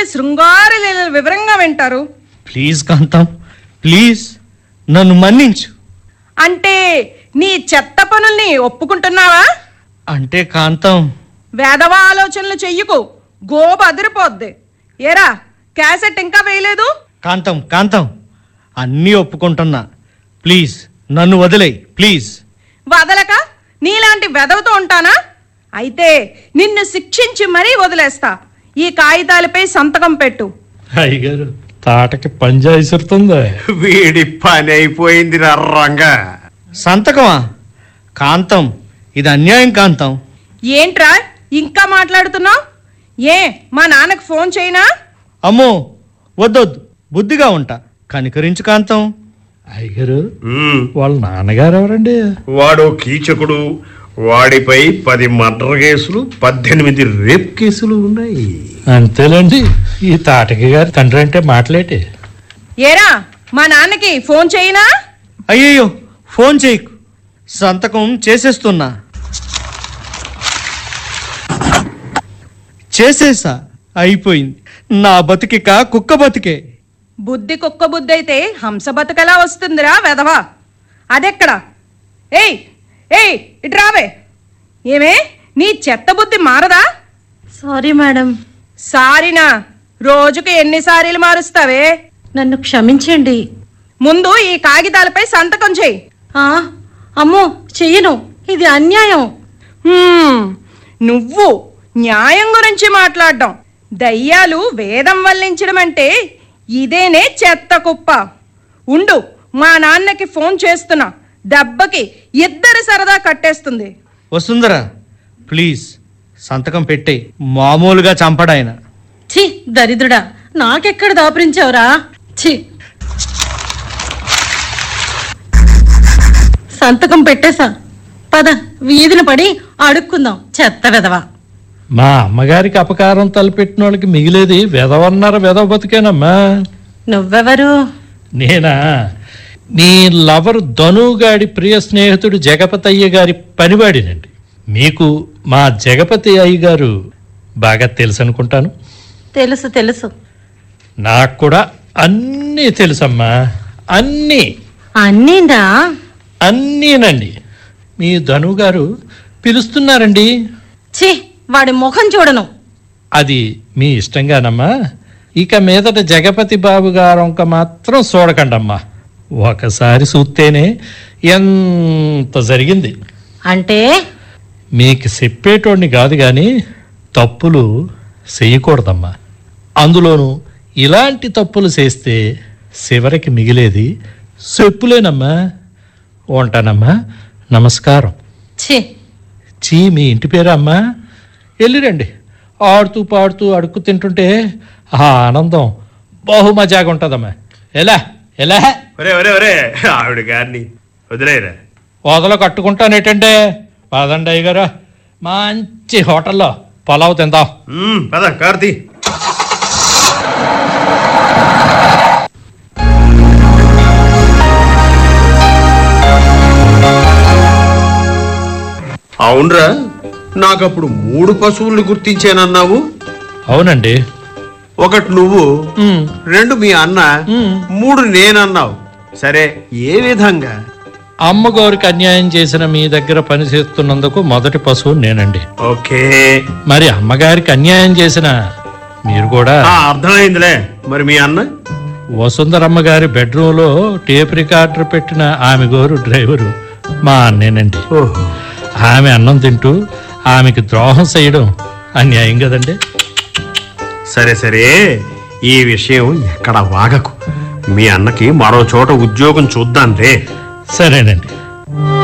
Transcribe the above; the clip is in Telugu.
ఎలాంటి శృంగార లీలలు వివరంగా వింటారు ప్లీజ్ కాంతం ప్లీజ్ నన్ను మన్నించు అంటే నీ చెత్త పనుల్ని ఒప్పుకుంటున్నావా అంటే కాంతం వేదవ ఆలోచనలు చెయ్యకు గోబ అదిరిపోద్ది ఏరా క్యాసెట్ ఇంకా వేయలేదు కాంతం కాంతం అన్నీ ఒప్పుకుంటున్నా ప్లీజ్ నన్ను వదిలేయ్ ప్లీజ్ వదలక నీలాంటి వెదవతో ఉంటానా అయితే నిన్ను శిక్షించి మరీ వదిలేస్తా ఈ కాగితాలపై సంతకం పెట్టు అయ్యగారు తాటకి పంజా ఇసురుతుందా వీడి పని అయిపోయింది రంగా సంతకమా కాంతం ఇది అన్యాయం కాంతం ఏంట్రా ఇంకా మాట్లాడుతున్నావు ఏ మా నాన్నకు ఫోన్ చేయనా అమ్మో వద్దొద్దు బుద్ధిగా ఉంటా కనికరించు కాంతం అయ్యగారు ఉమ్, వాళ్ళ నాన్నగారు ఎవరండి వాడు కీచకుడు వాడిపై పది మర్డర్ కేసులు పద్దెనిమిది రేప్ కేసులు ఉన్నాయి అంతేలేండి ఈ తాటకి గారి తండ్రి అంటే మాట్లాడే ఏరా మా నాన్నకి ఫోన్ చేయనా అయ్యయ్యో ఫోన్ చేయకు సంతకం చేసేస్తున్నా చేసేసా అయిపోయింది నా బతికిక కుక్క బతికే బుద్ధి కుక్క బుద్ధి అయితే హంస బతుకలా వస్తుందిరా వెధవా అదెక్కడ ఏయ్ ఏయ్ ఇటు రావే ఏమే నీ చెత్త బుద్ధి మారదా సారీ మేడం సారినా రోజుకు ఎన్నిసార్లు మారుస్తావే నన్ను క్షమించండి ముందు ఈ కాగితాలపై సంతకం చేయి ఆ అమ్మో చెయ్యను ఇది అన్యాయం హ్మ్, నువ్వు న్యాయం గురించి మాట్లాడడం దయ్యాలు వేదం వల్లించడం అంటే ఇదేనే చెత్త కుప్ప ఉండు మా నాన్నకి ఫోన్ చేస్తున్నా దెబ్బకి ఇద్దరు సరదా కట్టేస్తుంది వసుంధరా ప్లీజ్ సంతకం పెట్టే మామూలుగా చంపడాయన ఛీ దరిద్రుడా నాకెక్కడ దాపురించావురా ఛీ సంతకం పెట్టేశా పద వీధిన పడి అడుక్కుందాం చెత్త వెదవా మా అమ్మగారికి అపకారం తలపెట్టిన వాళ్ళకి మిగిలేది వెదవన్నర వెదవ బతికేనమ్మా నువ్వెవరు నేనా మీ లవర్ ధనుగాడి ప్రియ స్నేహితుడు జగపతయ్య గారి పనివాడినండి మీకు మా జగపతి అయ్య గారు బాగా తెలుసు అనుకుంటాను తెలుసు తెలుసు నాకు కూడా అన్నీ తెలుసమ్మా అన్నీ అన్నీందా అన్నీనండి మీ ధను గారు పిలుస్తున్నారండి ఛీ వాడి ముఖం చూడను అది మీ ఇష్టంగానమ్మా ఇక మీదట జగపతి బాబు గారొంక మాత్రం చూడకండమ్మా ఒకసారి చూస్తేనే ఎంత జరిగింది అంటే మీకు చెప్పేటోడిని కాదు కానీ తప్పులు చేయకూడదమ్మా అందులోనూ ఇలాంటి తప్పులు చేస్తే చివరికి మిగిలేది చెప్పులేనమ్మా ఉంటానమ్మా నమస్కారం ఛీ చీ మీ ఇంటి పేరా అమ్మా వెళ్ళిరండి ఆడుతూ పాడుతూ అడుక్కు తింటుంటే ఆ ఆనందం బహు మజాగా ఉంటుందమ్మా ఎలా ఎలా ఒరే ఒరే ఒరే ఆవిడ గారిని వదిలేరా వదల కట్టుకుంటానేటంటే పదండి అయ్యగారు మంచి హోటల్లో పొలావ్ తిందాం ఉమ్, పద కార్తీ అవునరా నాకప్పుడు మూడు పశువుల్ని గుర్తించానన్నావు అవునండి ఒకటి నువ్వు ఉమ్, రెండు మీ అన్న ఉమ్. మూడు నేనన్నావు సరే ఏ విధంగా అమ్మగారికి అన్యాయం చేసిన మీ దగ్గర పని చేస్తున్నందుకు మొదటి పశువు నేనండి ఓకే మరి అమ్మగారికి అన్యాయం చేసిన మీరు కూడా ఆ, అర్థమైందిలే మరి మీ అన్న వసుంధరమ్మ గారి బెడ్రూమ్లో టేప్ రికార్డర్ పెట్టిన ఆమె గోరు డ్రైవరు మా అన్నేనండి ఓహో ఆమె అన్నం తింటూ ఆమెకి ద్రోహం చేయడం అన్యాయం కదండి సరే సరే ఈ విషయం ఎక్కడ వాగకు మీ అన్నకి మరో చోట ఉద్యోగం చూద్దాంలే సరేనండి